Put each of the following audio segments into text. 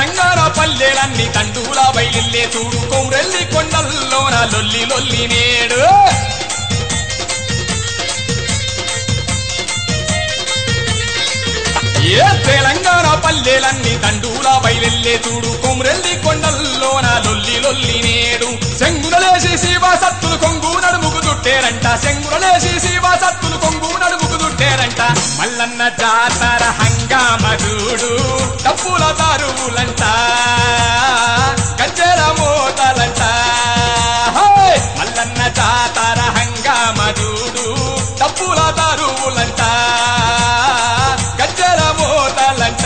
తెలంగాణ పల్లెలన్నీ తండూల బయలిల్లే చూడు కొమ్రెల్లి కొండల్లోన లొల్లి లొల్లి నేడు ఏ తెలంగాణ పల్లెలన్నీ దండూల బయలెల్లే చూడు కొమ్రెల్లి కొండల్లోన లొల్లి లొల్లి నేడు శంగురలేసి శివ సత్తులు కొంగు నడుముకు దుట్టేరంట శంగురలేసి శివ సత్తులు కొంగు నడుముకు దుట్టేరంట మల్లన్న జాతర హంగామ చూడు డప్పుల దారువులంట గజ్జెల మోతలంట హే! మల్లన్న జాతర హంగామ చూడు డప్పుల దారువులంట గజ్జెల మోతలంట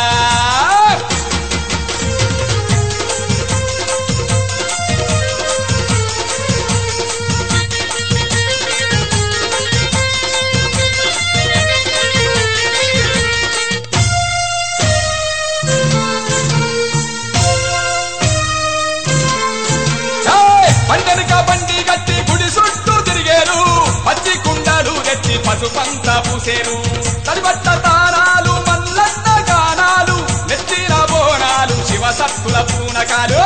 ఛాయ్! పండనక బండి గట్టి గుడి చుట్టూ తిరిగేరు పచ్చి కుండలు తెచ్చి పసుపంత పూసేరు తడిబట్ట తారాలు మల్లన్న గానాలు నెత్తిన బోనాలు శివ సత్తుల పూనకాలు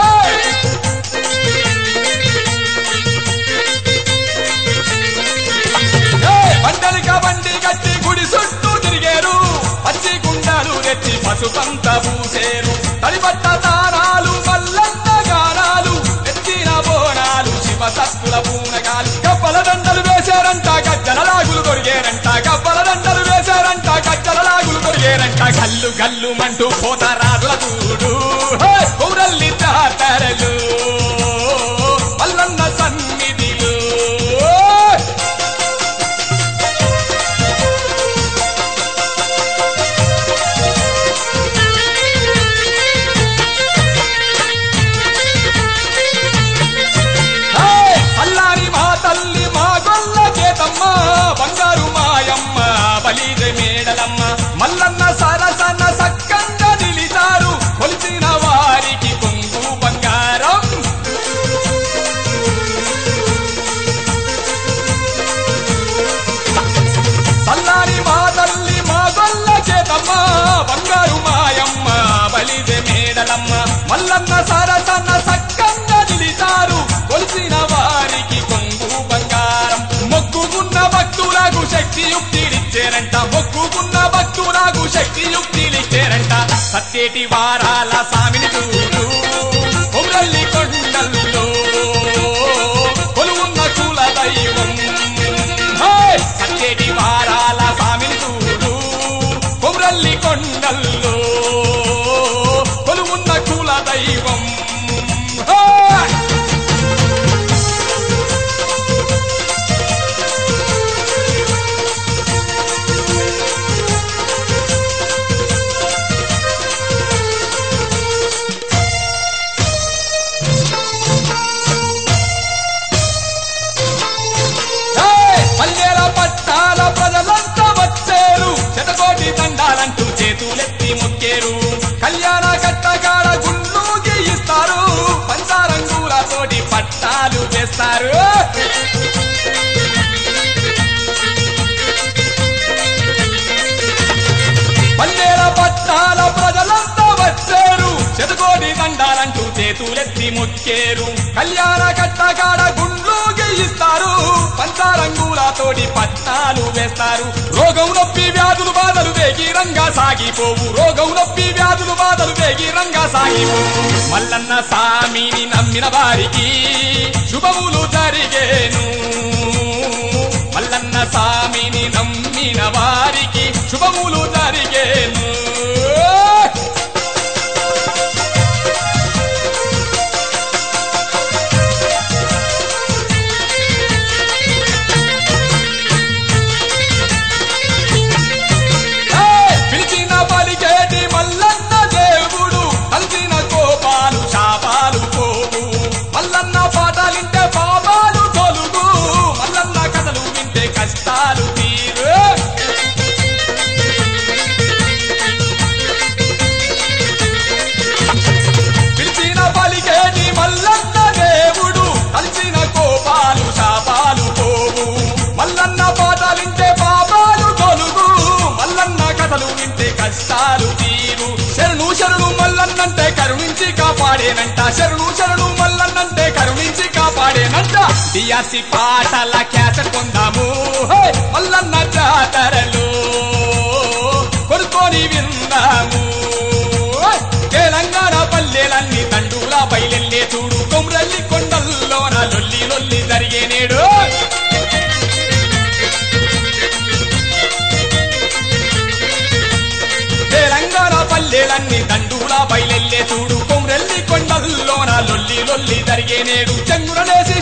ఛాయ్! పండనక బండి గట్టి గుడి చుట్టూ తిరిగేరు పచ్చి కుండలు తెచ్చి పసుపంత పూసేరు తడిబట్ట తారాలు మల్లన్న గానాలు ఎత్తిన బోనాలు శివ సత్తుల పూనకాలు కప్పల దండలు వేశారంట గజ్జల లాగులు దొరికేరంట కప్పల దండలు వేశారంట గజ్జల లాగులు దొరికేరంట గల్లు గల్లు మంటూ పోతారాదుల చూడు హే! ఊరల్లి జాతరలు మల్లన్న సన్నిధిలు హే! అల్లారి మా తల్లి మా గొల్ల చేతమ్మ బంగారు మాయమ్మ బలిజ మేడలమ్మ మల్లన్న సరసన సక్కంగా నిలిచారు కొలిచిన వారికి కొంగు బంగారం సల్లారి మా తల్లి మా గొల్ల చేతమ్మ బంగారు మాయమ్మ బలిజ మేడలమ్మ మల్లన్న సరసన సక్కంగా నిలిచారు కొలిసిన వారికి కొంగు బంగారం మొక్కుకున్న భక్తులకు శక్తి యుక్తిలిచ్చారంట మొక్కుకున్న భక్తులకు శక్తి యుక్తిలిచ్చారంట సత్యేటి వారాల సామిని చూడు కొమ్రల్లి కొండల్లో కొలువున్న కుల దైవం హే! సత్యేటి వారాల సామిని చూడు కొమ్రల్లి కొండల్లో కొలువున్న కుల దైవం హే! ఏయ్! పల్లెల పట్టాల ప్రజలంతా వచ్చేరు శతకోటి దండాలంటూ చేతులెత్తి మొక్కేరు కళ్యాణ కట్టగాడ గుళ్ళు గీయిస్తారు పంచారంగులతోటి పట్టాలు చేస్తారు పల్లెల పట్టాల ప్రజలంతా వచ్చారు శతకోటి దండాలంటూ చేతులెత్తి మొక్కేరు కళ్యాణ కట్టగాడ గుండ్లు గెయిస్తారు పంచారంగులతోటి పట్టాలు వేస్తారు రోగం నొప్పి వ్యాధులు బాధలు వేగిరంగా సాగిపోవు రోగం నొప్పి వ్యాధులు బాధలు వేగిరంగా సాగిపోవు మల్లన్న సామిని నమ్మిన వారికి శుభములు జరిగేను మల్లన్న సామిని నమ్మిన వారికి శుభములు జరిగేను ఏయ్! పిలిచిన పలికేటి మల్లన్న దేవుడు కలిసిన కోపాలు శాపాలు పోవు మల్లన్న పాటలింటే పాపాలు తొలుగు మల్లన్న కథలు వింటే కష్టాలు తీరు పాడేనంట శరణు శరణు మల్లన్నంటే కరుణించి కాపాడేనంట డిఆర్సి పాటల క్యాసెట్ కొందాము హే! మల్లన్న జాతరలో కొనుక్కొని విందాము హే! తెలంగాణ పల్లెలన్నీ తండూల బయలెల్లే చూడు కొమ్రల్లి కొండల్లోన లొల్లి లొల్లి జరిగే నేడు తెలంగాణ పల్లెలన్నీ దండూల బయలెల్లే చూడు కొమ్రెల్లి కొండల్లోన లొల్లి లొల్లి జరిగే నేడు చెంగురనేసి